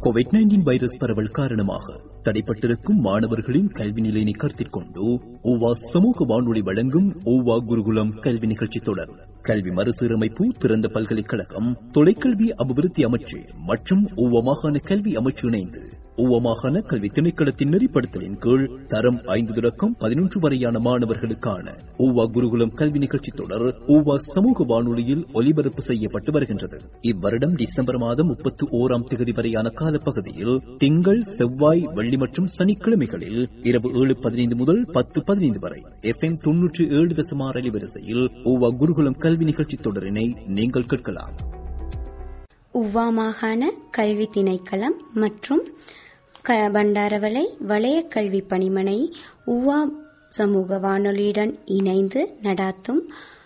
Covid nineteen virus பரவல் காரணமாக தடைப்பட்டிருக்கும் மாணவர்களின் கல்வி நிலையினை கருத்தில் கொண்டு ஓவா சமூக வானொலி வழங்கும் ஓவா குருகுலம் கல்வி நிகழ்ச்சி தொடர் கல்வி மறுசீரமைப்பு திறந்த பல்கலைக்கழகம் தொலைக்கல்வி அபிவிருத்தி அமைச்சு மற்றும் ஓவா மாகாண கல்வி அமைச்சு இணைந்து ஓவா மாகாண கல்வி திணைக்களத்தின் நெறிப்படுத்தலின் கீழ் தரம் ஐந்து தொடக்கம் பதினொன்று வரையான மாணவர்களுக்கான ஓவா குருகுலம் கல்வி நிகழ்ச்சி தொடர் ஓவா சமூக வானொலியில் ஒலிபரப்பு செய்யப்பட்டு வருகின்றது இவ்வருடம் டிசம்பர் மாதம் முப்பத்தி ஓராம் தேதி வரையான காலப்பகுதியில் திங்கள் செவ்வாய் வெள்ளி மற்றும் சனிக்கிழமைகளில் இரவு ஏழு பதினைந்து முதல் பத்து பதினைந்து வரை எஃப் எம் தொன்னூற்றி ஏழு தசமார் அலைவரிசையில் ஓவா குருகுலம் கல்வி நிகழ்ச்சி தொடரினை நீங்கள் கேட்கலாம் உவா மாகாண கல்வி திணைக்களம் மற்றும் க- பண்டாரவளை வலய கல்வி பணிமனை உவா சமூக வானொலியுடன் இணைந்து நடாத்தும்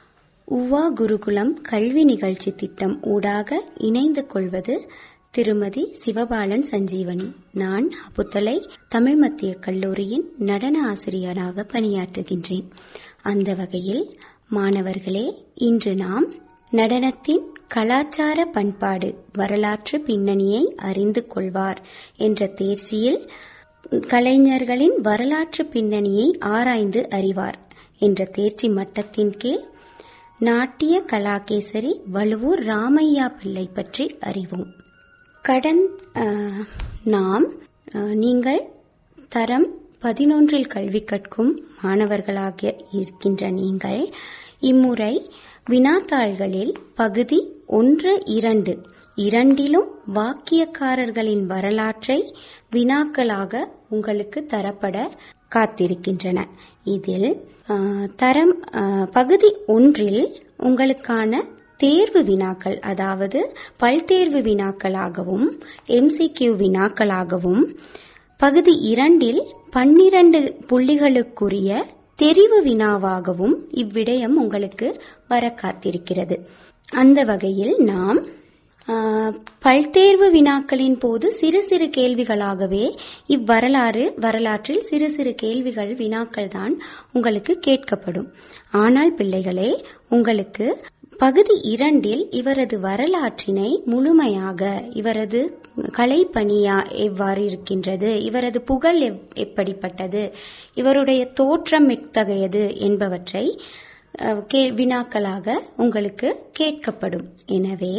உவா குருகுலம் கல்வி நிகழ்ச்சி திட்டம் ஊடாக இணைந்து கொள்வது திருமதி சிவபாலன் சஞ்சீவனி நான் அப்புத்தலை தமிழ் மத்திய கல்லூரியின் நடன ஆசிரியராக பணியாற்றுகின்றேன் அந்த வகையில் மாணவர்களே இன்று நாம் நடனத்தின் கலாச்சார பண்பாடு வரலாற்று பின்னணியை அறிந்து கொள்வார் என்ற தேர்ச்சியில் கலைஞர்களின் வரலாற்று பின்னணியை ஆராய்ந்து அறிவார் என்ற தேர்ச்சி மட்டத்தின் கீழ் நாட்டிய கலாகேசரி வழுவூர் ராமையா பிள்ளை பற்றி அறிவோம் கடன் அஹ், நாம் அஹ், நீங்கள் தரம் பதினொன்றில் கல்வி கற்கும் மாணவர்களாக இருக்கின்ற நீங்கள் இம்முறை வினாத்தாள்களில் பகுதி ஒன்று இரண்டு இரண்டிலும் வாக்கியக்காரர்களின் வரலாற்றை வினாக்களாக உங்களுக்கு தரப்பட காத்திருக்கின்றன இதில் அஹ், தரம் அஹ், பகுதி ஒன்றில் உங்களுக்கான தேர்வு வினாக்கள் அதாவது பல்தேர்வு வினாக்களாகவும் எம்சிக்யூ வினாக்களாகவும் பகுதி இரண்டில் பன்னிரண்டு புள்ளிகளுக்குரிய தெரிவு வினாவாகவும் இவ்விடயம் உங்களுக்கு வர காத்திருக்கிறது அந்த வகையில் நாம் ஆ, பல்தேர்வு வினாக்களின் போது சிறு சிறு கேள்விகளாகவே இவ்வரலாறு வரலாற்றில் சிறு சிறு கேள்விகள் வினாக்கள் தான் உங்களுக்கு கேட்கப்படும் ஆனால் பிள்ளைகளே உங்களுக்கு பகுதி இரண்டில் இவரது வரலாற்றினை முழுமையாக இவரது கலைப்பணியா எவ்வாறு இருக்கின்றது இவரது புகழ் எவ்- எப்படிப்பட்டது இவருடைய தோற்றம் எத்தகையது என்பவற்றை அஹ், கே- வினாக்களாக உங்களுக்கு கேட்கப்படும் எனவே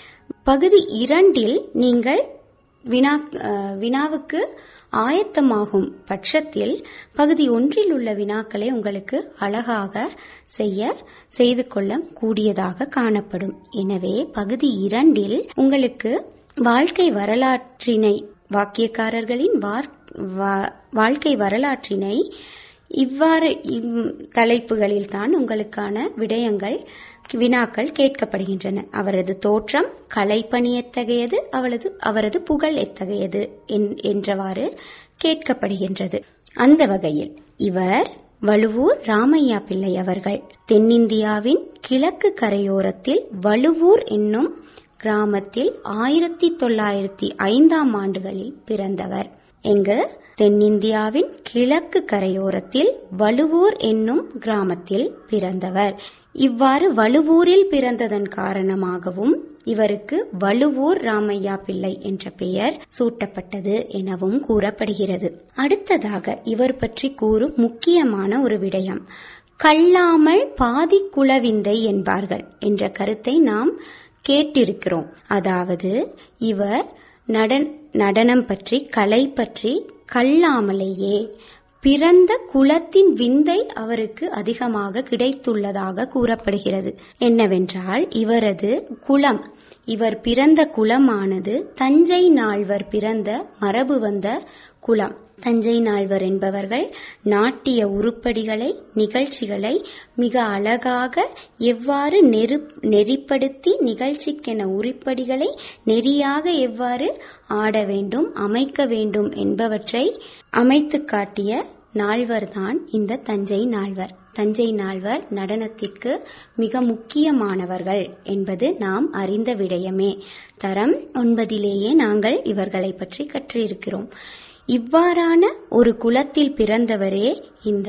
பகுதி இரண்டில் நீங்கள் வினா அஹ், வினாவுக்கு ஆயத்தமாகும் பட்சத்தில் பகுதி ஒன்றில் உள்ள வினாக்களை உங்களுக்கு அழகாக செய்ய செய்து கொள்ள கூடியதாக காணப்படும் எனவே பகுதி இரண்டில் உங்களுக்கு வாழ்க்கை வரலாற்றினை வாக்கியக்காரர்களின் வார்- வா- வாழ்க்கை வரலாற்றினை இவ்வாறு இம் தலைப்புகளில் தான் உங்களுக்கான விடயங்கள் வினாக்கள் கேட்கப்படுகின்றன அவரது தோற்றம் கலைப்பணி எத்தகையது அவளது அவரது புகழ் எத்தகையது என்- என்றவாறு கேட்கப்படுகின்றது அந்த வகையில் இவர் வழுவூர் ராமையா பிள்ளை அவர்கள் தென்னிந்தியாவின் கிழக்கு கரையோரத்தில் வழுவூர் என்னும் கிராமத்தில் ஆயிரத்தி தொள்ளாயிரத்தி ஐந்தாம் ஆண்டுகளில் பிறந்தவர் எங்கு தென்னிந்தியாவின் கிழக்கு கரையோரத்தில் வழுவூர் என்னும் கிராமத்தில் பிறந்தவர் இவ்வாறு வழுவூரில் பிறந்ததன் காரணமாகவும் இவருக்கு வழுவூர் ராமையா பிள்ளை என்ற பெயர் சூட்டப்பட்டது எனவும் கூறப்படுகிறது அடுத்ததாக இவர் பற்றி கூறும் முக்கியமான ஒரு விடயம் கல்லாமல் பாதி குலவிந்தை என்பார்கள் என்ற கருத்தை நாம் கேட்டிருக்கிறோம் அதாவது இவர் நடன் நடனம் பற்றி கலை பற்றி கல்லாமலேயே பிறந்த குலத்தின் விந்தை அவருக்கு அதிகமாக கிடைத்துள்ளதாக கூறப்படுகிறது என்னவென்றால் இவரது குலம் இவர் பிறந்த குலமானது தஞ்சை நால்வர் பிறந்த மரபு வந்த குலம் தஞ்சை நால்வர் என்பவர்கள் நாட்டிய உருப்படிகளை நிகழ்ச்சிகளை மிக அழகாக எவ்வாறு நெரு நெறிப்படுத்தி நிகழ்ச்சிக்கென உருப்படிகளை நெறியாக எவ்வாறு ஆட வேண்டும் அமைக்க வேண்டும் என்பவற்றை அமைத்து காட்டிய நால்வர்தான் இந்த தஞ்சை நால்வர் தஞ்சை நால்வர் நடனத்திற்கு மிக முக்கியமானவர்கள் என்பது நாம் அறிந்த விடயமே தரம் ஒன்பதிலேயே நாங்கள் இவர்களை பற்றி கற்றிருக்கிறோம் இவ்வாறான ஒரு குலத்தில் பிறந்தவரே இந்த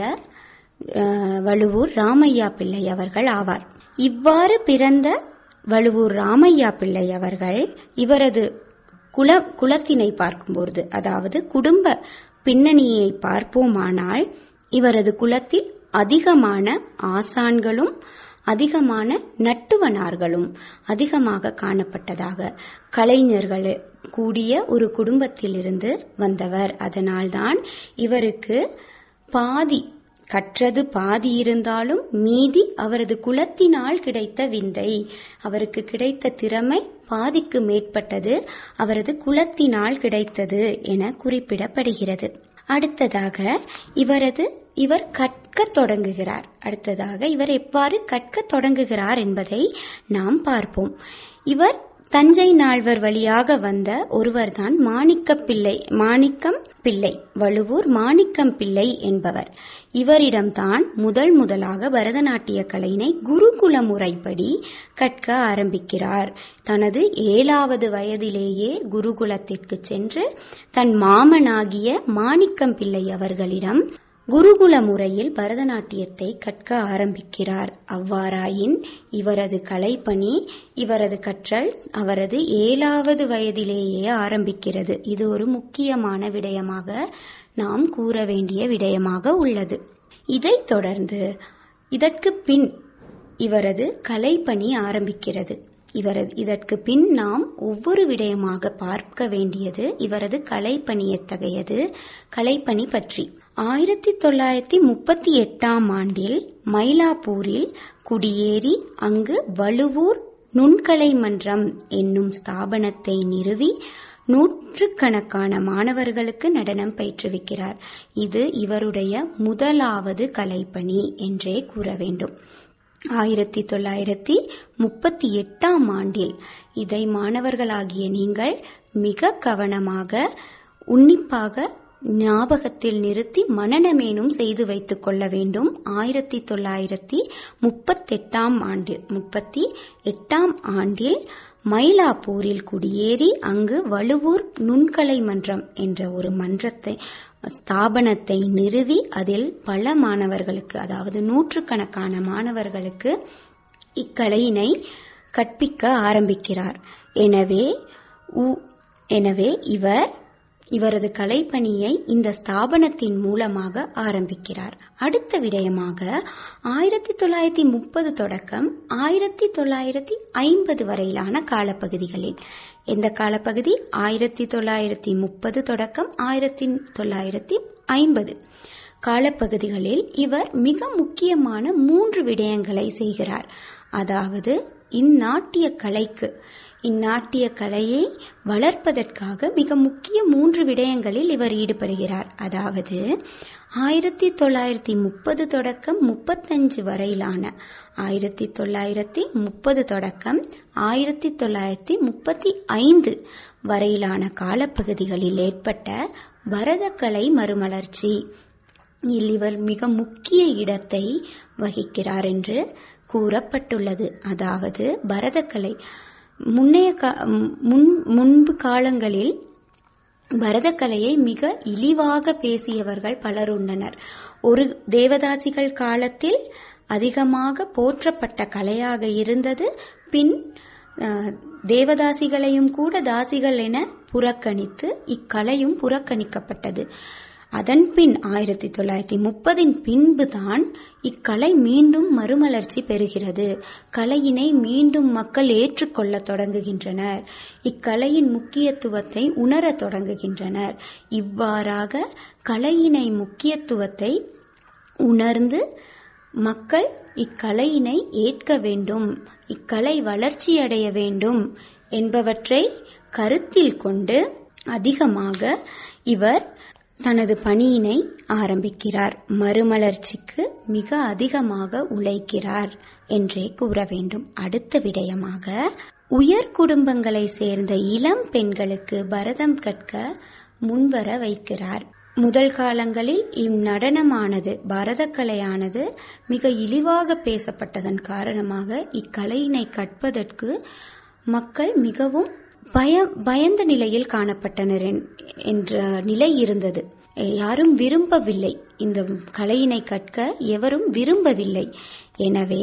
அஹ், வழுவூர் ராமையா பிள்ளை அவர்கள் ஆவார் இவ்வாறு பிறந்த வழுவூர் ராமையா பிள்ளை அவர்கள் இவரது குல குலத்தினை பார்க்கும்போது அதாவது குடும்ப பின்னணியை பார்ப்போமானால் இவரது குலத்தில் அதிகமான ஆசான்களும் அதிகமான நட்டுவனார்களும் அதிகமாக காணப்பட்டதாக கலைஞர்கள் கூடிய ஒரு குடும்பத்திலிருந்து வந்தவர் அதனால்தான் இவருக்கு பாதி கற்றது பாதி இருந்தாலும் மீதி அவரது குலத்தினால் கிடைத்த விந்தை அவருக்கு கிடைத்த திறமை பாதிக்கு மேற்பட்டது அவரது குலத்தினால் கிடைத்தது என குறிப்பிடப்படுகிறது அடுத்ததாக இவரது இவர் கற்க தொடங்குகிறார் அடுத்ததாக இவர் எவ்வாறு கற்க தொடங்குகிறார் என்பதை நாம் பார்ப்போம் இவர் தஞ்சை நால்வர் வழியாக வந்த ஒருவர்தான் மாணிக்க பிள்ளை மாணிக்கம் பிள்ளை வழுவூர் மாணிக்கம் பிள்ளை என்பவர் இவரிடம்தான் முதல் முதலாக பரதநாட்டிய கலையினை குருகுல முறைப்படி கற்க ஆரம்பிக்கிறார் தனது ஏழாவது வயதிலேயே குருகுலத்திற்கு சென்று தன் மாமனாகிய மாணிக்கம் பிள்ளை அவர்களிடம் குருகுல முறையில் பரதநாட்டியத்தை கற்க ஆரம்பிக்கிறார் அவ்வாறாயின் இவரது கலைப்பணி இவரது கற்றல் அவரது ஏழாவது வயதிலேயே ஆரம்பிக்கிறது இது ஒரு முக்கியமான விடயமாக நாம் கூற வேண்டிய விடயமாக உள்ளது இதைத் தொடர்ந்து இதற்கு பின் இவரது கலைப்பணி ஆரம்பிக்கிறது இவரது இதற்கு பின் நாம் ஒவ்வொரு விடயமாக பார்க்க வேண்டியது இவரது கலைப்பணி எத்தகையது கலைப்பணி பற்றி ஆயிரத்தி தொள்ளாயிரத்தி முப்பத்தி எட்டாம் ஆண்டில் மயிலாப்பூரில் குடியேறி அங்கு வழுவூர் நுண்கலை மன்றம் என்னும் ஸ்தாபனத்தை நிறுவி நூற்றுக்கணக்கான மாணவர்களுக்கு நடனம் பயிற்றுவிக்கிறார் இது இவருடைய முதலாவது கலைப்பணி என்றே கூற வேண்டும் ஆயிரத்தி தொள்ளாயிரத்தி முப்பத்தி எட்டாம் ஆண்டில் இதை மாணவர்களாகிய நீங்கள் மிக கவனமாக உன்னிப்பாக ஞாபகத்தில் நிறுத்தி மனநமேனும் செய்து வைத்துக் கொள்ள வேண்டும் ஆயிரத்தி தொள்ளாயிரத்தி முப்பத்தெட்டாம் ஆண்டு முப்பத்தி எட்டாம் ஆண்டில் மயிலாப்பூரில் குடியேறி அங்கு வழுவூர் நுண்கலை மன்றம் என்ற ஒரு மன்றத்தை ஸ்தாபனத்தை நிறுவி அதில் பல மாணவர்களுக்கு அதாவது நூற்றுக்கணக்கான மாணவர்களுக்கு இக்கலையினை கற்பிக்க ஆரம்பிக்கிறார் எனவே எனவே இவர் இவரது கலைப்பணியை இந்த ஸ்தாபனத்தின் மூலமாக ஆரம்பிக்கிறார் அடுத்த விடயமாக ஆயிரத்தி தொள்ளாயிரத்தி முப்பது தொடக்கம் ஆயிரத்தி தொள்ளாயிரத்தி ஐம்பது வரையிலான காலப்பகுதிகளில் எந்த காலப்பகுதி ஆயிரத்தி தொள்ளாயிரத்தி முப்பது தொடக்கம் ஆயிரத்தி தொள்ளாயிரத்தி ஐம்பது காலப்பகுதிகளில் இவர் மிக முக்கியமான மூன்று விடயங்களை செய்கிறார் அதாவது இந்நாட்டிய கலைக்கு இந்நாட்டிய கலையை வளர்ப்பதற்காக மிக முக்கிய மூன்று விடயங்களில் இவர் ஈடுபடுகிறார் அதாவது ஆயிரத்தி தொள்ளாயிரத்தி முப்பது தொடக்கம் முப்பத்தஞ்சு வரையிலான ஆயிரத்தி தொள்ளாயிரத்தி முப்பது தொடக்கம் ஆயிரத்தி தொள்ளாயிரத்தி முப்பத்தி ஐந்து வரையிலான காலப்பகுதிகளில் ஏற்பட்ட பரதக்கலை மறுமலர்ச்சி இல் இவர் மிக முக்கிய இடத்தை வகிக்கிறார் என்று கூறப்பட்டுள்ளது அதாவது பரதக்கலை முன்னைய முன் முன்பு காலங்களில் பரதக்கலையை மிக இழிவாக பேசியவர்கள் பலர் உள்ளனர் ஒரு தேவதாசிகள் காலத்தில் அதிகமாக போற்றப்பட்ட கலையாக இருந்தது பின் தேவதாசிகளையும் கூட தாசிகள் என புறக்கணித்து இக்கலையும் புறக்கணிக்கப்பட்டது அதன்பின் ஆயிரத்தி தொள்ளாயிரத்தி முப்பதின் பின்புதான் இக்கலை மீண்டும் மறுமலர்ச்சி பெறுகிறது கலையினை மீண்டும் மக்கள் ஏற்றுக்கொள்ள தொடங்குகின்றனர் இக்கலையின் முக்கியத்துவத்தை உணரத் தொடங்குகின்றனர் இவ்வாறாக கலையினை முக்கியத்துவத்தை உணர்ந்து மக்கள் இக்கலையினை ஏற்க வேண்டும் இக்கலை வளர்ச்சியடைய வேண்டும் என்பவற்றை கருத்தில் கொண்டு அதிகமாக இவர் தனது பணியினை ஆரம்பிக்கிறார் மறுமலர்ச்சிக்கு மிக அதிகமாக உழைக்கிறார் என்றே கூற வேண்டும் அடுத்த விடயமாக உயர் குடும்பங்களை சேர்ந்த இளம் பெண்களுக்கு பரதம் கற்க முன்வர வைக்கிறார் முதல் காலங்களில் இந்நடனமானது பரதக்கலையானது மிக இழிவாக பேசப்பட்டதன் காரணமாக இக்கலையினை கற்பதற்கு மக்கள் மிகவும் பய பயந்த நிலையில் காணப்பட்டனர் என்ற நிலை இருந்தது யாரும் விரும்பவில்லை இந்த கலையினை கற்க எவரும் விரும்பவில்லை எனவே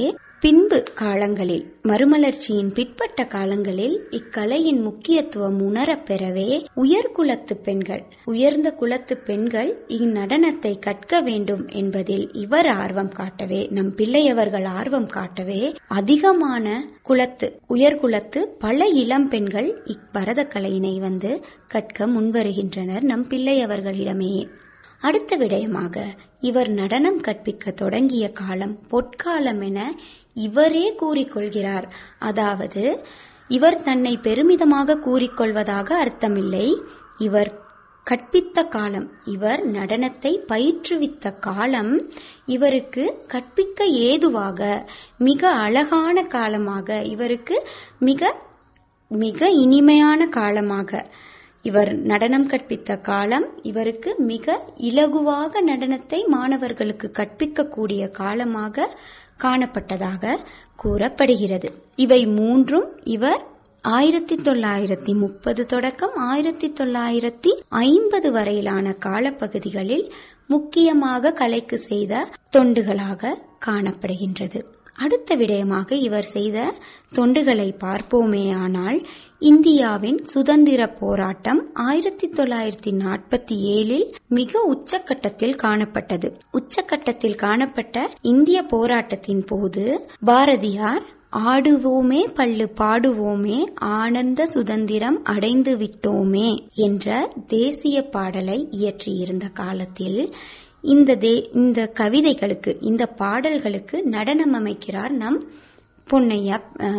பின்பு காலங்களில் மறுமலர்ச்சியின் பிற்பட்ட காலங்களில் இக்கலையின் முக்கியத்துவம் உணரப் பெறவே உயர்குலத்து பெண்கள் உயர்ந்த குலத்து பெண்கள் இந்நடனத்தை கற்க வேண்டும் என்பதில் இவர் ஆர்வம் காட்டவே நம் பிள்ளையவர்கள் ஆர்வம் காட்டவே அதிகமான குலத்து உயர்குலத்து பல இளம் பெண்கள் இப்பரத கலையினை வந்து கற்க முன்வருகின்றனர் நம் பிள்ளையவர்களிடமே அடுத்த விடயமாக இவர் நடனம் கற்பிக்க தொடங்கிய காலம் பொற்காலம் என இவரே கூறிக்கொள்கிறார் அதாவது இவர் தன்னை பெருமிதமாக கூறிக்கொள்வதாக அர்த்தமில்லை இவர் கற்பித்த காலம் இவர் நடனத்தை பயிற்றுவித்த காலம் இவருக்கு கற்பிக்க ஏதுவாக மிக அழகான காலமாக இவருக்கு மிக மிக இனிமையான காலமாக இவர் நடனம் கற்பித்த காலம் இவருக்கு மிக இலகுவாக நடனத்தை மாணவர்களுக்கு கற்பிக்கக்கூடிய காலமாக காணப்பட்டதாக கூறப்படுகிறது இவை மூன்றும் இவர் ஆயிரத்தி தொள்ளாயிரத்தி முப்பது தொடக்கம் ஆயிரத்தி தொள்ளாயிரத்தி ஐம்பது வரையிலான காலப்பகுதிகளில் முக்கியமாக கலைக்கு செய்த தொண்டுகளாக காணப்படுகின்றது அடுத்த விடயமாக இவர் செய்த தொண்டுகளை பார்ப்போமேயானால் இந்தியாவின் சுதந்திர போராட்டம் ஆயிரத்தி தொள்ளாயிரத்தி நாற்பத்தி ஏழில் மிக உச்சக்கட்டத்தில் காணப்பட்டது உச்சக்கட்டத்தில் காணப்பட்ட இந்திய போராட்டத்தின் போது பாரதியார் ஆடுவோமே பள்ளு பாடுவோமே ஆனந்த சுதந்திரம் அடைந்து விட்டோமே என்ற தேசிய பாடலை இயற்றியிருந்த காலத்தில் இந்த தே இந்த கவிதைகளுக்கு இந்த பாடல்களுக்கு நடனம் அமைக்கிறார் நம் பொன்னையா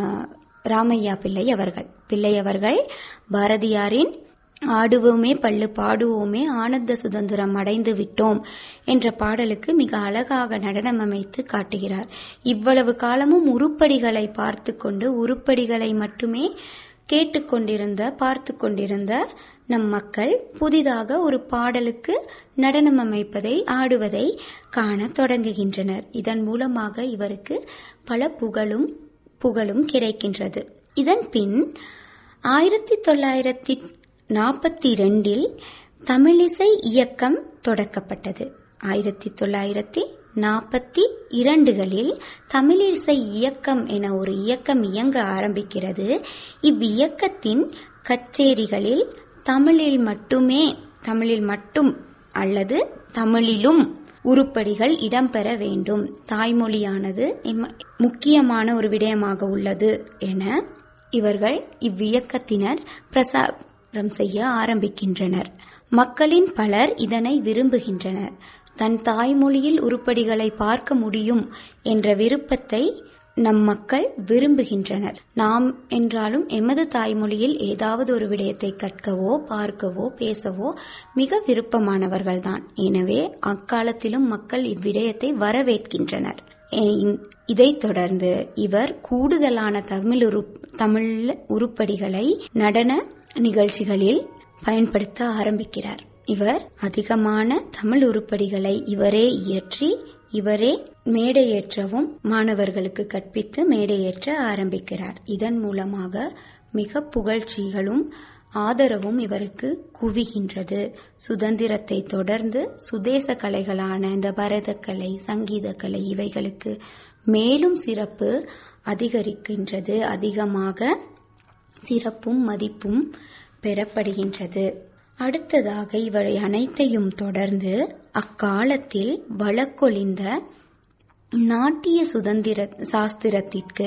ராமையா பிள்ளை அவர்கள் பிள்ளை அவர்கள் பாரதியாரின் ஆடுவோமே பள்ளு பாடுவோமே ஆனந்த சுதந்திரம் அடைந்து விட்டோம் என்ற பாடலுக்கு மிக அழகாக நடனம் அமைத்து காட்டுகிறார் இவ்வளவு காலமும் உருப்படிகளை பார்த்து கொண்டு உருப்படிகளை மட்டுமே கேட்டுக்கொண்டிருந்த பார்த்து கொண்டிருந்த நம் மக்கள் புதிதாக ஒரு பாடலுக்கு நடனம் அமைப்பதை ஆடுவதை காண தொடங்குகின்றனர் இதன் மூலமாக இவருக்கு பல புகழும் புகழும் கிடைக்கின்றது இதன் பின் ஆயிரத்தி தொள்ளாயிரத்தி நாற்பத்தி ரெண்டில் தமிழிசை இயக்கம் தொடக்கப்பட்டது ஆயிரத்தி தொள்ளாயிரத்தி நாற்பத்தி இரண்டுகளில் தமிழிசை இயக்கம் என ஒரு இயக்கம் இயங்க ஆரம்பிக்கிறது இவ்வியக்கத்தின் கச்சேரிகளில் தமிழில் மட்டுமே தமிழில் மட்டும் அல்லது தமிழிலும் உருப்படிகள் இடம்பெற வேண்டும் தாய்மொழியானது முக்கியமான ஒரு விடயமாக உள்ளது என இவர்கள் இவ்வியக்கத்தினர் பிரசாரம் செய்ய ஆரம்பிக்கின்றனர் மக்களின் பலர் இதனை விரும்புகின்றனர் தன் தாய்மொழியில் உருப்படிகளை பார்க்க முடியும் என்ற விருப்பத்தை நம் மக்கள் விரும்புகின்றனர் நாம் என்றாலும் எமது தாய்மொழியில் ஏதாவது ஒரு விடயத்தை கற்கவோ பார்க்கவோ பேசவோ மிக விருப்பமானவர்கள்தான் எனவே அக்காலத்திலும் மக்கள் இவ்விடயத்தை வரவேற்கின்றனர் இதைத் தொடர்ந்து இவர் கூடுதலான தமிழ் உரு தமிழ் உருப்படிகளை நடன நிகழ்ச்சிகளில் பயன்படுத்த ஆரம்பிக்கிறார் இவர் அதிகமான தமிழ் உருப்படிகளை இவரே இயற்றி இவரே மேடையேற்றவும் மாணவர்களுக்கு கற்பித்து மேடையேற்ற ஆரம்பிக்கிறார் இதன் மூலமாக மிக புகழ்ச்சிகளும் ஆதரவும் இவருக்கு குவிகின்றது சுதந்திரத்தை தொடர்ந்து சுதேச கலைகளான இந்த பரதக்கலை சங்கீதக்கலை இவைகளுக்கு மேலும் சிறப்பு அதிகரிக்கின்றது அதிகமாக சிறப்பும் மதிப்பும் பெறப்படுகின்றது அடுத்ததாக இவை அனைத்தையும் தொடர்ந்து அக்காலத்தில் வழக்கொழிந்த நாட்டிய சுதந்திர சாஸ்திரத்திற்கு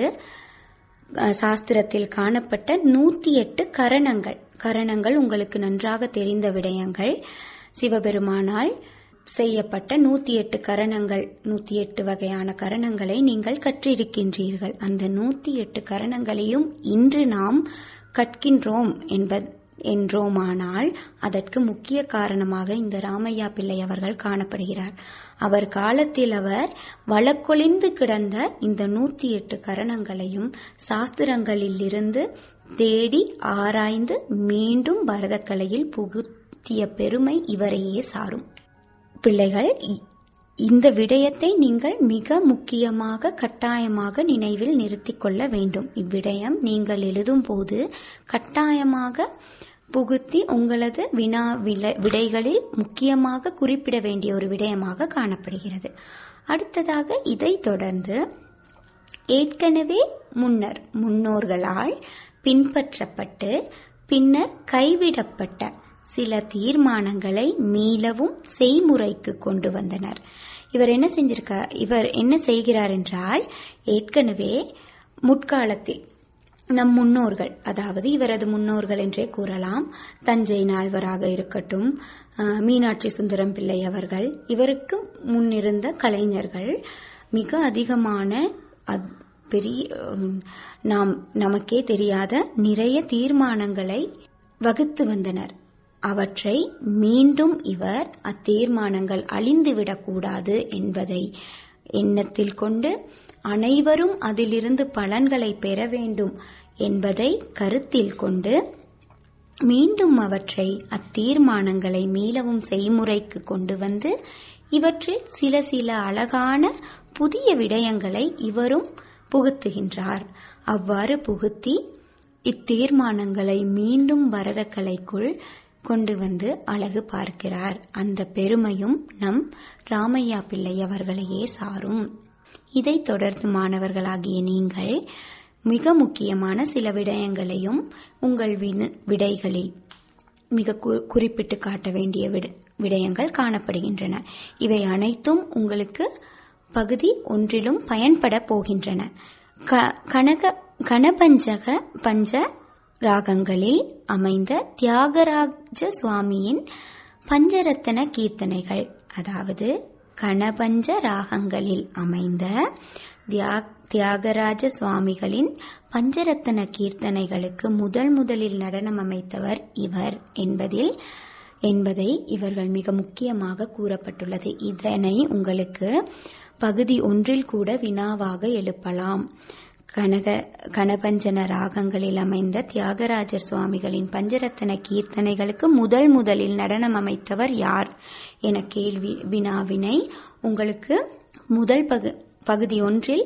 சாஸ்திரத்தில் காணப்பட்ட நூத்தி எட்டு கரணங்கள் கரணங்கள் உங்களுக்கு நன்றாக தெரிந்த விடயங்கள் சிவபெருமானால் செய்யப்பட்ட நூத்தி எட்டு கரணங்கள் நூத்தி எட்டு வகையான கரணங்களை நீங்கள் கற்றிருக்கின்றீர்கள் அந்த நூத்தி எட்டு கரணங்களையும் இன்று நாம் கற்கின்றோம் என்பது என்றோமானால் அதற்கு முக்கிய காரணமாக இந்த ராமையா பிள்ளை அவர்கள் காணப்படுகிறார் அவர் காலத்தில் அவர் வழக்கொழிந்து கிடந்த இந்த நூத்தி எட்டு கரணங்களையும் சாஸ்திரங்களில் இருந்து தேடி ஆராய்ந்து மீண்டும் பரதக்கலையில் புகுத்திய பெருமை இவரையே சாரும் பிள்ளைகள் இந்த விடயத்தை நீங்கள் மிக முக்கியமாக கட்டாயமாக நினைவில் நிறுத்திக் கொள்ள வேண்டும் இவ்விடயம் நீங்கள் எழுதும் போது கட்டாயமாக புகுத்தி உங்களது வினா விடைகளில் முக்கியமாக குறிப்பிட வேண்டிய ஒரு விடயமாக காணப்படுகிறது அடுத்ததாக இதை தொடர்ந்து ஏற்கனவே முன்னர் முன்னோர்களால் பின்பற்றப்பட்டு பின்னர் கைவிடப்பட்ட சில தீர்மானங்களை மீளவும் செய்முறைக்கு கொண்டு வந்தனர் இவர் என்ன செஞ்சிருக்க இவர் என்ன செய்கிறார் என்றால் ஏற்கனவே முற்காலத்தில் நம் முன்னோர்கள் அதாவது இவரது முன்னோர்கள் என்றே கூறலாம் தஞ்சை நால்வராக இருக்கட்டும் அஹ், மீனாட்சி சுந்தரம் பிள்ளை அவர்கள் இவருக்கு முன்னிருந்த கலைஞர்கள் மிக அதிகமான அத்- பெரிய உம், நாம் நமக்கே தெரியாத நிறைய தீர்மானங்களை வகுத்து வந்தனர் அவற்றை மீண்டும் இவர் அத்தீர்மானங்கள் அழிந்துவிடக்கூடாது என்பதை எண்ணத்தில் கொண்டு அனைவரும் அதிலிருந்து பலன்களை பெற வேண்டும் என்பதை கருத்தில் கொண்டு மீண்டும் அவற்றை அத்தீர்மானங்களை மீளவும் செய்முறைக்கு கொண்டு வந்து இவற்றில் சில சில அழகான புதிய விடயங்களை இவரும் புகுத்துகின்றார் அவ்வாறு புகுத்தி இத்தீர்மானங்களை மீண்டும் பரதக்கலைக்குள் கொண்டு வந்து அழகு பார்க்கிறார் அந்த பெருமையும் நம் ராமையா பிள்ளை அவர்களையே சாரும் இதைத் தொடர்ந்து மாணவர்களாகிய நீங்கள் மிக முக்கியமான சில விடயங்களையும் உங்கள் வின- விடைகளில் மிக கு- குறிப்பிட்டு காட்ட வேண்டிய விட- விடயங்கள் காணப்படுகின்றன இவை அனைத்தும் உங்களுக்கு பகுதி ஒன்றிலும் பயன்பட போகின்றன க- கனக கணபஞ்சக பஞ்ச ராகங்களில் அமைந்த தியாகராஜ சுவாமியின் பஞ்சரத்தன கீர்த்தனைகள் அதாவது கணபஞ்ச ராகங்களில் அமைந்த தியா- தியாகராஜ சுவாமிகளின் பஞ்சரத்தன கீர்த்தனைகளுக்கு முதல் முதலில் நடனம் அமைத்தவர் இவர் என்பதில் என்பதை இவர்கள் மிக முக்கியமாக கூறப்பட்டுள்ளது இதனை உங்களுக்கு பகுதி ஒன்றில் கூட வினாவாக எழுப்பலாம் கனக கணபஞ்சன ராகங்களில் அமைந்த தியாகராஜர் சுவாமிகளின் பஞ்சரத்தன கீர்த்தனைகளுக்கு முதல் முதலில் நடனம் அமைத்தவர் யார் என கேள்வி வினாவினை உங்களுக்கு முதல் பகு பகுதி ஒன்றில்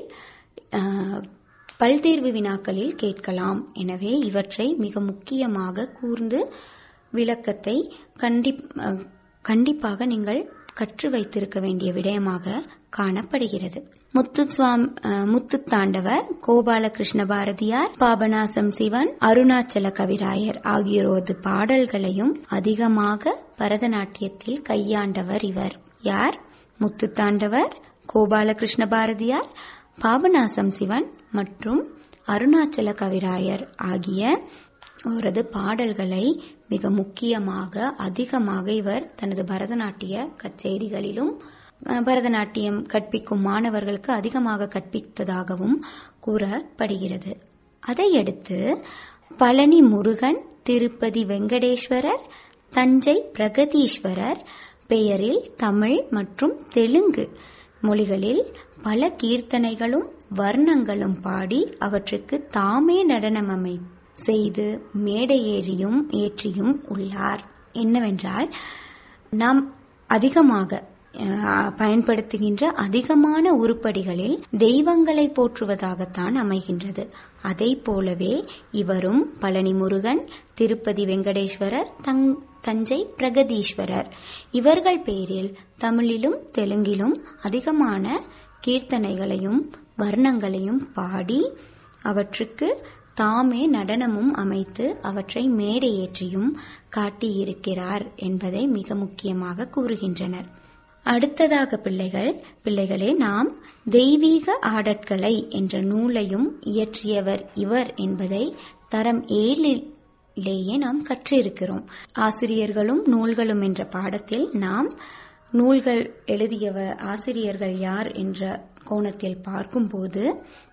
ஆஹ், பல்தேர்வு வினாக்களில் கேட்கலாம் எனவே இவற்றை மிக முக்கியமாக கூர்ந்து விளக்கத்தை கண்டிப் அஹ், கண்டிப்பாக நீங்கள் கற்று வைத்திருக்க வேண்டிய விடயமாக காணப்படுகிறது முத்துசுவாம் அஹ், முத்துத்தாண்டவர் கோபாலகிருஷ்ண பாரதியார் பாபநாசம் சிவன் அருணாச்சல கவிராயர் ஆகியோரது பாடல்களையும் அதிகமாக பரதநாட்டியத்தில் கையாண்டவர் இவர் யார் முத்துத்தாண்டவர் கோபாலகிருஷ்ண பாரதியார் பாபநாசம் சிவன் மற்றும் அருணாச்சல கவிராயர் ஆகிய அவரது பாடல்களை மிக முக்கியமாக அதிகமாக இவர் தனது பரதநாட்டிய கச்சேரிகளிலும் அஹ், பரதநாட்டியம் கற்பிக்கும் மாணவர்களுக்கு அதிகமாக கற்பித்ததாகவும் கூறப்படுகிறது அதையடுத்து பழனி முருகன் திருப்பதி வெங்கடேஸ்வரர் தஞ்சை பிரகதீஸ்வரர் பெயரில் தமிழ் மற்றும் தெலுங்கு மொழிகளில் பல கீர்த்தனைகளும் வர்ணங்களும் பாடி அவற்றுக்கு தாமே நடனமமை செய்து மேடையேறியும் ஏற்றியும் உள்ளார் என்னவென்றால் நாம் அதிகமாக அஹ், பயன்படுத்துகின்ற அதிகமான உருப்படிகளில் தெய்வங்களை போற்றுவதாகத்தான் அமைகின்றது அதை போலவே இவரும் பழனி முருகன் திருப்பதி வெங்கடேஸ்வரர் தங் தஞ்சை பிரகதீஸ்வரர் இவர்கள் பேரில் தமிழிலும் தெலுங்கிலும் அதிகமான கீர்த்தனைகளையும் வர்ணங்களையும் பாடி அவற்றுக்கு தாமே நடனமும் அமைத்து அவற்றை மேடையேற்றியும் காட்டியிருக்கிறார் என்பதை மிக முக்கியமாக கூறுகின்றனர் அடுத்ததாக பிள்ளைகள் பிள்ளைகளே நாம் தெய்வீக ஆடற்கலை என்ற நூலையும் இயற்றியவர் இவர் என்பதை தரம் ஏழிலேயே நாம் கற்றிருக்கிறோம் ஆசிரியர்களும் நூல்களும் என்ற பாடத்தில் நாம் நூல்கள் எழுதியவர் ஆசிரியர்கள் யார் என்ற கோணத்தில் பார்க்கும்போது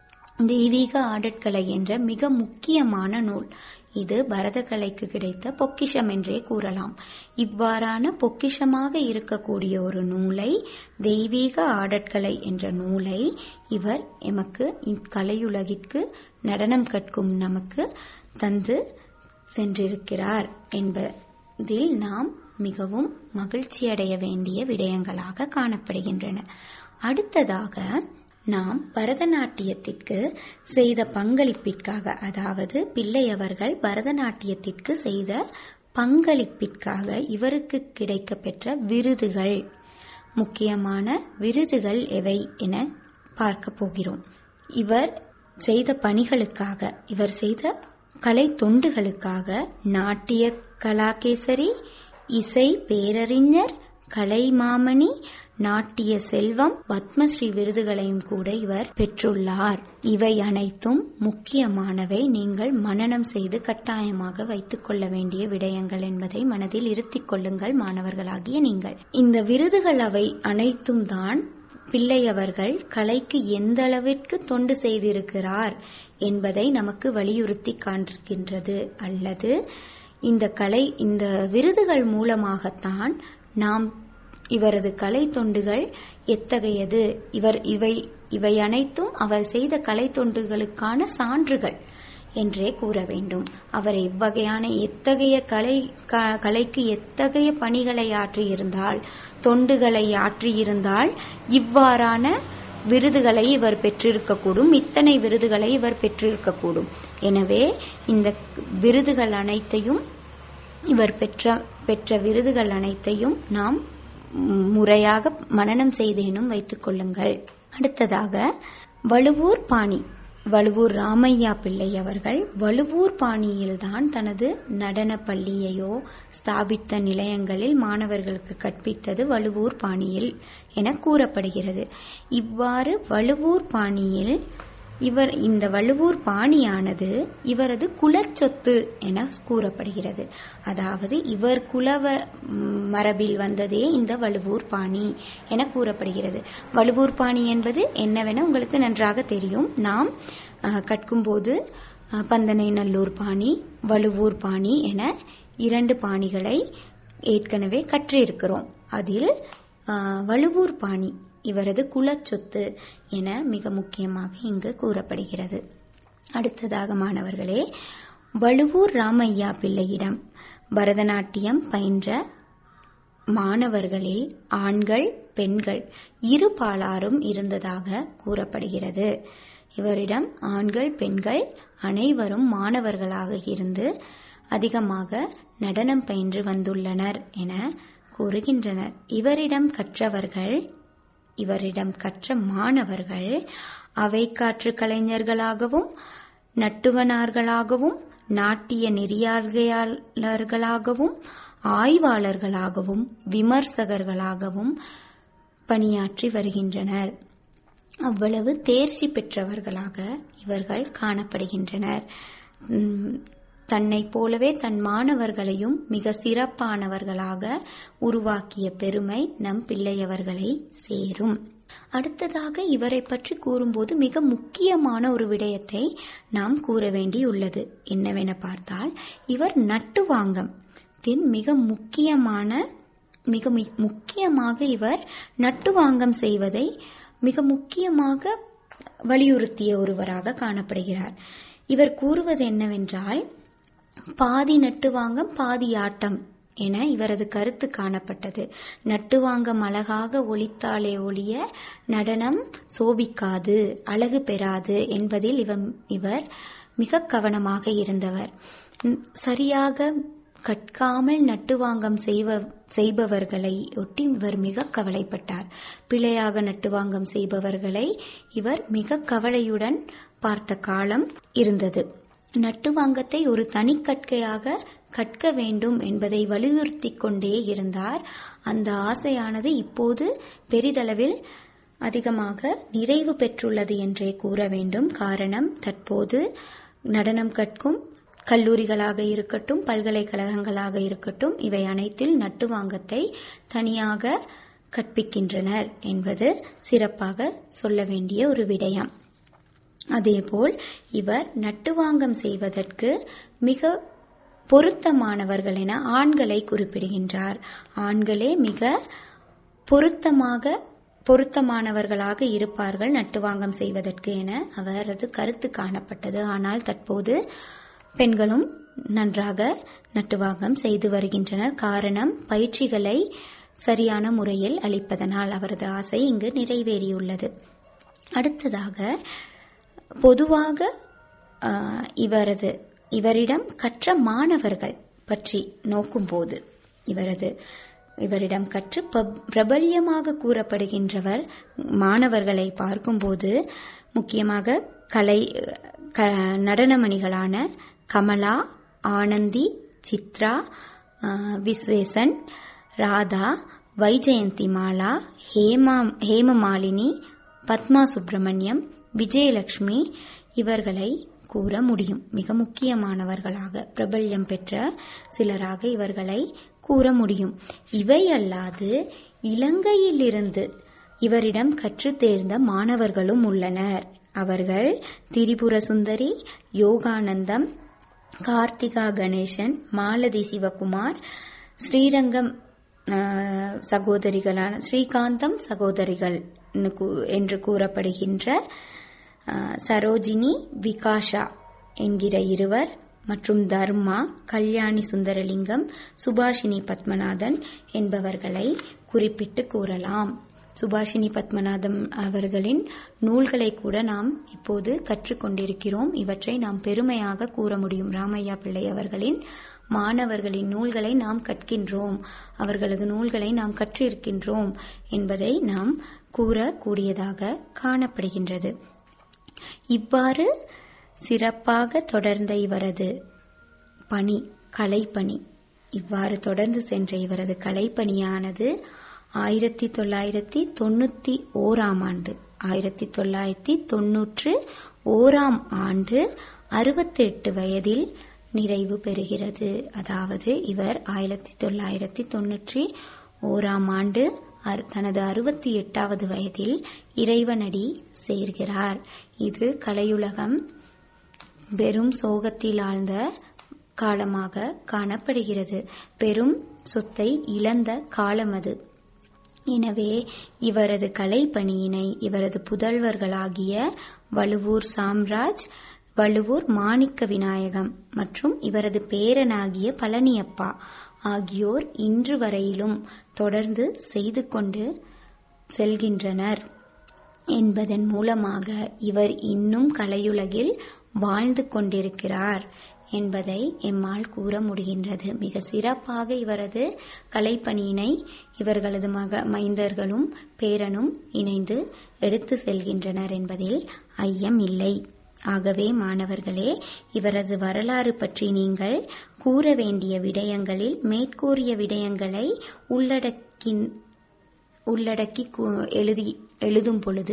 தெய்வீக ஆடற்கலை என்ற மிக முக்கியமான நூல் இது பரதக்கலைக்கு கிடைத்த பொக்கிஷம் என்றே கூறலாம் இவ்வாறான பொக்கிஷமாக இருக்கக்கூடிய ஒரு நூலை தெய்வீக ஆடற்கலை என்ற நூலை இவர் எமக்கு இக்கலையுலகிற்கு நடனம் கற்கும் நமக்கு தந்து சென்றிருக்கிறார் என்பதில் நாம் மிகவும் மகிழ்ச்சியடைய வேண்டிய விடயங்களாக காணப்படுகின்றன அடுத்ததாக நாம் பரதநாட்டியத்திற்கு செய்த பங்களிப்பிற்காக அதாவது பிள்ளை அவர்கள் பரதநாட்டியத்திற்கு செய்த பங்களிப்பிற்காக இவருக்கு கிடைக்க பெற்ற விருதுகள் முக்கியமான விருதுகள் எவை என பார்க்க போகிறோம் இவர் செய்த பணிகளுக்காக இவர் செய்த கலை தொண்டுகளுக்காக நாட்டிய கலாகேசரி இசை பேரறிஞர் கலைமாமணி நாட்டிய செல்வம் பத்மஸ்ரீ விருதுகளையும் கூட இவர் பெற்றுள்ளார் இவை அனைத்தும் முக்கியமானவை நீங்கள் மனனம் செய்து கட்டாயமாக வைத்துக் கொள்ள வேண்டிய விடயங்கள் என்பதை மனதில் இருத்திக் கொள்ளுங்கள் மாணவர்களாகிய நீங்கள் இந்த விருதுகள் அவை அனைத்தும் தான் பிள்ளையவர்கள் கலைக்கு எந்த அளவிற்கு தொண்டு செய்திருக்கிறார் என்பதை நமக்கு வலியுறுத்தி காண்கின்றது அல்லது இந்த கலை இந்த விருதுகள் மூலமாகத்தான் நாம் இவரது கலை தொண்டுகள் எத்தகையது இவர் இவை இவை அனைத்தும் அவர் செய்த கலை தொண்டுகளுக்கான சான்றுகள் என்றே கூற வேண்டும் அவர் இவ்வகையான எத்தகைய கலை கலைக்கு எத்தகைய பணிகளை ஆற்றியிருந்தால் தொண்டுகளை ஆற்றியிருந்தால் இவ்வாறான விருதுகளை இவர் பெற்றிருக்கக்கூடும் இத்தனை விருதுகளை இவர் பெற்றிருக்கக்கூடும் எனவே இந்த விருதுகள் அனைத்தையும் இவர் பெற்ற பெற்ற விருதுகள் அனைத்தையும் நாம் முறையாக மனனம் செய்தேனும் வைத்துக் கொள்ளுங்கள் அடுத்ததாக வலுவூர் பாணி வலுவூர் ராமையா பிள்ளை அவர்கள் வலுவூர் பாணியில்தான் தனது நடன பள்ளியையோ ஸ்தாபித்த நிலையங்களில் மாணவர்களுக்கு கற்பித்தது வலுவூர் பாணியில் என கூறப்படுகிறது இவ்வாறு வலுவூர் பாணியில் இவர் இந்த வள்ளுவூர் பாணியானது இவரது குலச்சொத்து என கூறப்படுகிறது அதாவது இவர் குலவ மரபில் வந்ததே இந்த வள்ளுவூர் பாணி என கூறப்படுகிறது வள்ளுவூர் பாணி என்பது என்னவென உங்களுக்கு நன்றாக தெரியும் நாம் கற்கும்போது பந்தனை நல்லூர் பாணி வலுவூர் பாணி என இரண்டு பாணிகளை ஏற்கனவே கற்றிருக்கிறோம் அதில் வலுவூர் பாணி இவரது குலச்சொத்து என மிக முக்கியமாக இங்கு கூறப்படுகிறது அடுத்ததாக மாணவர்களே வழுவூர் ராமையா பிள்ளையிடம் பரதநாட்டியம் பயின்ற மாணவர்களில் ஆண்கள் பெண்கள் இரு பாலாரும் இருந்ததாக கூறப்படுகிறது இவரிடம் ஆண்கள் பெண்கள் அனைவரும் மாணவர்களாக இருந்து அதிகமாக நடனம் பயின்று வந்துள்ளனர் என கூறுகின்றனர் இவரிடம் கற்றவர்கள் இவரிடம் கற்ற மாணவர்கள் அவை காற்று கலைஞர்களாகவும் நட்டுவனார்களாகவும் நாட்டிய நெறியாளர்களாகவும் ஆய்வாளர்களாகவும் விமர்சகர்களாகவும் பணியாற்றி வருகின்றனர் அவ்வளவு தேர்ச்சி பெற்றவர்களாக இவர்கள் காணப்படுகின்றனர் தன்னை போலவே தன் மாணவர்களையும் மிக சிறப்பானவர்களாக உருவாக்கிய பெருமை நம் பிள்ளையவர்களை சேரும் அடுத்ததாக இவரை பற்றி கூறும்போது மிக முக்கியமான ஒரு விடயத்தை நாம் கூற வேண்டியுள்ளது என்னவென பார்த்தால் இவர் நட்டுவாங்கம் தின் மிக முக்கியமான மிக முக்கியமாக இவர் நட்டுவாங்கம் செய்வதை மிக முக்கியமாக வலியுறுத்திய ஒருவராக காணப்படுகிறார் இவர் கூறுவது என்னவென்றால் பாதி நட்டுவாங்கம் பாதி ஆட்டம் என இவரது கருத்து காணப்பட்டது நட்டுவாங்கம் அழகாக ஒலித்தாலே ஒழிய நடனம் சோபிக்காது அழகு பெறாது என்பதில் இவன் இவர் மிக கவனமாக இருந்தவர் சரியாக கற்காமல் நட்டுவாங்கம் செய்வ செய்பவர்களை ஒட்டி இவர் மிக கவலைப்பட்டார் பிழையாக நட்டுவாங்கம் செய்பவர்களை இவர் மிக கவலையுடன் பார்த்த காலம் இருந்தது நட்டுவாங்கத்தை ஒரு தனி கற்கையாக கற்க வேண்டும் என்பதை வலியுறுத்தி கொண்டே இருந்தார் அந்த ஆசையானது இப்போது பெரிதளவில் அதிகமாக நிறைவு பெற்றுள்ளது என்றே கூற வேண்டும் காரணம் தற்போது நடனம் கற்கும் கல்லூரிகளாக இருக்கட்டும் பல்கலைக்கழகங்களாக இருக்கட்டும் இவை அனைத்தில் நட்டுவாங்கத்தை தனியாக கற்பிக்கின்றனர் என்பது சிறப்பாக சொல்ல வேண்டிய ஒரு விடயம் அதேபோல் இவர் நட்டுவாங்கம் செய்வதற்கு மிக பொருத்தமானவர்கள் என ஆண்களை குறிப்பிடுகின்றார் ஆண்களே மிக பொருத்தமாக பொருத்தமானவர்களாக இருப்பார்கள் நட்டுவாங்கம் செய்வதற்கு என அவரது கருத்து காணப்பட்டது ஆனால் தற்போது பெண்களும் நன்றாக நட்டுவாங்கம் செய்து வருகின்றனர் காரணம் பயிற்சிகளை சரியான முறையில் அளிப்பதனால் அவரது ஆசை இங்கு நிறைவேறியுள்ளது அடுத்ததாக பொதுவாக இவரது இவரிடம் கற்ற மாணவர்கள் பற்றி நோக்கும்போது இவரது இவரிடம் கற்று பிரபல்யமாக கூறப்படுகின்றவர் மாணவர்களை பார்க்கும்போது முக்கியமாக கலை க நடனமணிகளான கமலா ஆனந்தி சித்ரா விஸ்வேசன் ராதா வைஜெயந்தி மாலா ஹேமா ஹேமமாலினி பத்மா சுப்பிரமணியம் விஜயலட்சுமி இவர்களை கூற முடியும் மிக முக்கியமானவர்களாக பிரபல்யம் பெற்ற சிலராக இவர்களை கூற முடியும் இவை அல்லாது இலங்கையிலிருந்து இவரிடம் கற்றுத் தேர்ந்த மாணவர்களும் உள்ளனர் அவர்கள் திரிபுர சுந்தரி யோகானந்தம் கார்த்திகா கணேசன் மாலதி சிவகுமார் ஸ்ரீரங்கம் சகோதரிகளான ஸ்ரீகாந்தம் சகோதரிகள் என்று கூறப்படுகின்ற சரோஜினி விகாஷா என்கிற இருவர் மற்றும் தர்மா கல்யாணி சுந்தரலிங்கம் சுபாஷினி பத்மநாதன் என்பவர்களை குறிப்பிட்டு கூறலாம் சுபாஷினி பத்மநாதம் அவர்களின் நூல்களை கூட நாம் இப்போது கற்றுக்கொண்டிருக்கிறோம் இவற்றை நாம் பெருமையாக கூற முடியும் ராமையா பிள்ளை அவர்களின் மாணவர்களின் நூல்களை நாம் கற்கின்றோம் அவர்களது நூல்களை நாம் கற்றிருக்கின்றோம் என்பதை நாம் கூறக்கூடியதாக காணப்படுகின்றது இவ்வாறு சிறப்பாக தொடர்ந்த இவரது பணி கலைப்பணி இவ்வாறு தொடர்ந்து சென்ற இவரது கலைப்பணியானது ஆயிரத்தி தொள்ளாயிரத்தி தொண்ணூத்தி ஓராம் ஆண்டு ஆயிரத்தி தொள்ளாயிரத்தி தொன்னூற்று ஓராம் ஆண்டு அறுபத்தி எட்டு வயதில் நிறைவு பெறுகிறது அதாவது இவர் ஆயிரத்தி தொள்ளாயிரத்தி தொன்னூற்றி ஓராம் ஆண்டு தனது அறுபத்தி எட்டாவது வயதில் இறைவனடி சேர்கிறார் இது கலையுலகம் பெரும் சோகத்தில் ஆழ்ந்த காலமாக காணப்படுகிறது பெரும் சொத்தை இழந்த காலம் அது எனவே இவரது கலைப்பணியினை இவரது புதல்வர்களாகிய வலுவூர் சாம்ராஜ் வலுவூர் மாணிக்க விநாயகம் மற்றும் இவரது பேரனாகிய பழனியப்பா ஆகியோர் இன்று வரையிலும் தொடர்ந்து செய்து கொண்டு செல்கின்றனர் என்பதன் மூலமாக இவர் இன்னும் கலையுலகில் வாழ்ந்து கொண்டிருக்கிறார் என்பதை எம்மால் கூற முடிகின்றது மிக சிறப்பாக இவரது கலைப்பணியினை இவர்களது மக மைந்தர்களும் பேரனும் இணைந்து எடுத்து செல்கின்றனர் என்பதில் ஐயம் இல்லை ஆகவே மாணவர்களே இவரது வரலாறு பற்றி நீங்கள் கூற வேண்டிய விடயங்களில் மேற்கூறிய விடயங்களை உள்ளடக்கின் உள்ளடக்கி எழுதி எழுதும் பொழுது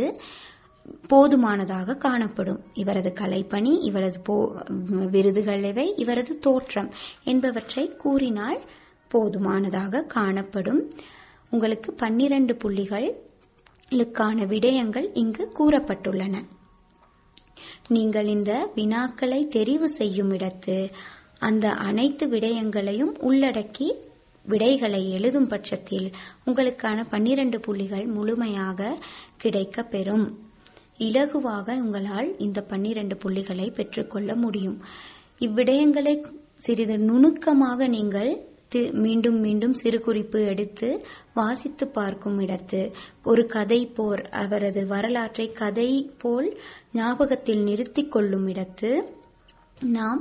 போதுமானதாக காணப்படும் இவரது கலைப்பணி இவரது போ விருதுகள் இவை இவரது தோற்றம் என்பவற்றை கூறினால் போதுமானதாக காணப்படும் உங்களுக்கு பன்னிரண்டு புள்ளிகளுக்கான விடயங்கள் இங்கு கூறப்பட்டுள்ளன நீங்கள் இந்த வினாக்களை தெரிவு செய்யும் இடத்து அந்த அனைத்து விடயங்களையும் உள்ளடக்கி விடைகளை எழுதும் பட்சத்தில் உங்களுக்கான பன்னிரண்டு புள்ளிகள் முழுமையாக கிடைக்க பெறும் இலகுவாக உங்களால் இந்த பன்னிரண்டு புள்ளிகளை பெற்றுக்கொள்ள முடியும் இவ்விடயங்களை சிறிது நுணுக்கமாக நீங்கள் மீண்டும் மீண்டும் சிறு குறிப்பு எடுத்து வாசித்து பார்க்கும் இடத்து ஒரு கதை போர் அவரது வரலாற்றை கதை போல் ஞாபகத்தில் நிறுத்தி கொள்ளும் இடத்து நாம்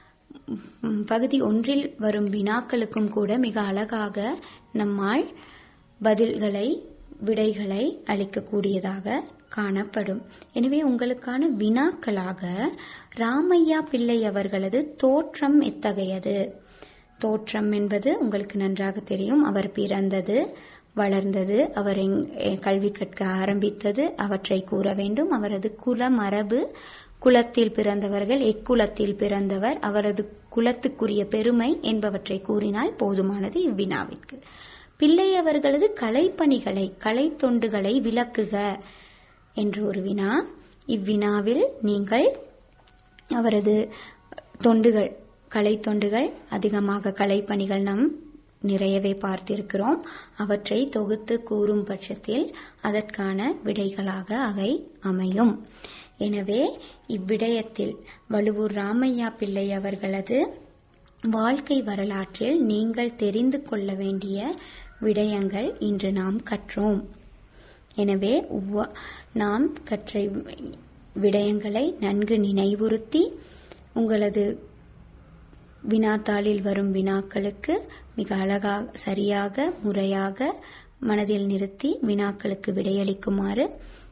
பகுதி ஒன்றில் வரும் வினாக்களுக்கும் கூட மிக அழகாக நம்மால் பதில்களை விடைகளை அளிக்கக்கூடியதாக காணப்படும் எனவே உங்களுக்கான வினாக்களாக ராமையா பிள்ளை அவர்களது தோற்றம் எத்தகையது தோற்றம் என்பது உங்களுக்கு நன்றாக தெரியும் அவர் பிறந்தது வளர்ந்தது அவர் கல்வி கற்க ஆரம்பித்தது அவற்றை கூற வேண்டும் அவரது குல மரபு குலத்தில் பிறந்தவர்கள் எக்குலத்தில் பிறந்தவர் அவரது குலத்துக்குரிய பெருமை என்பவற்றை கூறினால் போதுமானது இவ்வினாவிற்கு பிள்ளை அவர்களது கலைப்பணிகளை கலை தொண்டுகளை விளக்குக என்று ஒரு வினா இவ்வினாவில் நீங்கள் அவரது தொண்டுகள் கலை தொண்டுகள் அதிகமாக கலைப்பணிகள் நம் நிறையவே பார்த்திருக்கிறோம் அவற்றை தொகுத்து கூறும் பட்சத்தில் அதற்கான விடைகளாக அவை அமையும் எனவே இவ்விடயத்தில் வலுவூர் ராமையா பிள்ளை அவர்களது வாழ்க்கை வரலாற்றில் நீங்கள் தெரிந்து கொள்ள வேண்டிய விடயங்கள் இன்று நாம் கற்றோம் எனவே நாம் கற்ற விடயங்களை நன்கு நினைவுறுத்தி உங்களது வினாத்தாளில் வரும் வினாக்களுக்கு மிக அழகாக சரியாக முறையாக மனதில் நிறுத்தி வினாக்களுக்கு விடையளிக்குமாறு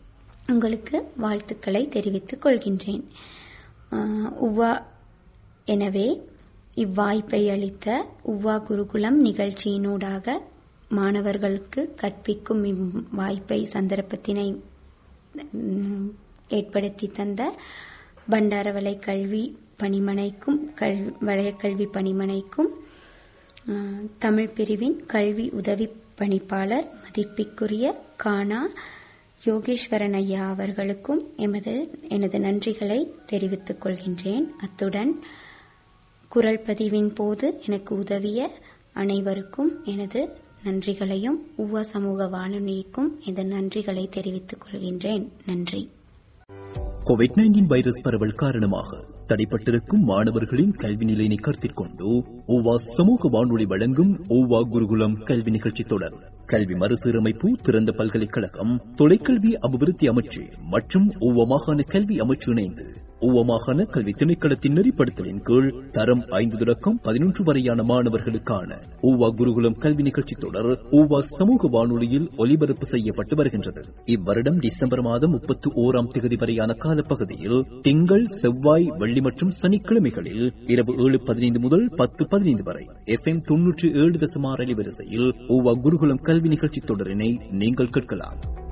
உங்களுக்கு வாழ்த்துக்களை தெரிவித்துக் கொள்கின்றேன் ஆஹ், உவா எனவே இவ்வாய்ப்பை அளித்த உவா குருகுலம் நிகழ்ச்சியினூடாக மாணவர்களுக்கு கற்பிக்கும் இவ்வாய்ப்பை சந்தர்ப்பத்தினை ம், ஏற்படுத்தி தந்த பண்டாரவளை கல்வி பணிமனைக்கும் கல் வளையக்கல்வி பணிமனைக்கும் அஹ், தமிழ் பிரிவின் கல்வி உதவி பணிப்பாளர் மதிப்பிற்குரிய கானா யோகேஸ்வரன் ஐயா அவர்களுக்கும் எமது எனது நன்றிகளை தெரிவித்துக் கொள்கின்றேன் அத்துடன் குரல் பதிவின் போது எனக்கு உதவிய அனைவருக்கும் எனது நன்றிகளையும் உவ சமூக வானொலிக்கும் எனது நன்றிகளை தெரிவித்துக் கொள்கின்றேன் நன்றி கோவிட் நைன்டீன் வைரஸ் பரவல் காரணமாக தடைப்பட்டிருக்கும் மாணவர்களின் கல்வி நிலையினை கருத்தில் கொண்டு ஓவா சமூக வானொலி வழங்கும் ஓவா குருகுலம் கல்வி நிகழ்ச்சி தொடர் கல்வி மறுசீரமைப்பு திறந்த பல்கலைக்கழகம் தொலைக்கல்வி அபிவிருத்தி அமைச்சு மற்றும் ஓவா மாகாண கல்வி அமைச்சு இணைந்து ஓவா மாகாண கல்வி திணைக்களத்தின் நெறிப்படுத்தலின் கீழ் தரம் ஐந்து தொடக்கம் பதினொன்று வரையான மாணவர்களுக்கான ஓவா குருகுலம் கல்வி நிகழ்ச்சி தொடர் ஓவா சமூக வானொலியில் ஒலிபரப்பு செய்யப்பட்டு வருகின்றது இவ்வருடம் டிசம்பர் மாதம் முப்பத்தி ஓராம் தேதி வரையான காலப்பகுதியில் திங்கள் செவ்வாய் வெள்ளி மற்றும் சனிக்கிழமைகளில் இரவு ஏழு பதினைந்து முதல் பத்து பதினைந்து வரை எஃப் எம் தொன்னூற்றி ஏழு தசமார் அலைவரிசையில் ஓவா குருகுலம் கல்வி நிகழ்ச்சி தொடரினை நீங்கள் கேட்கலாம்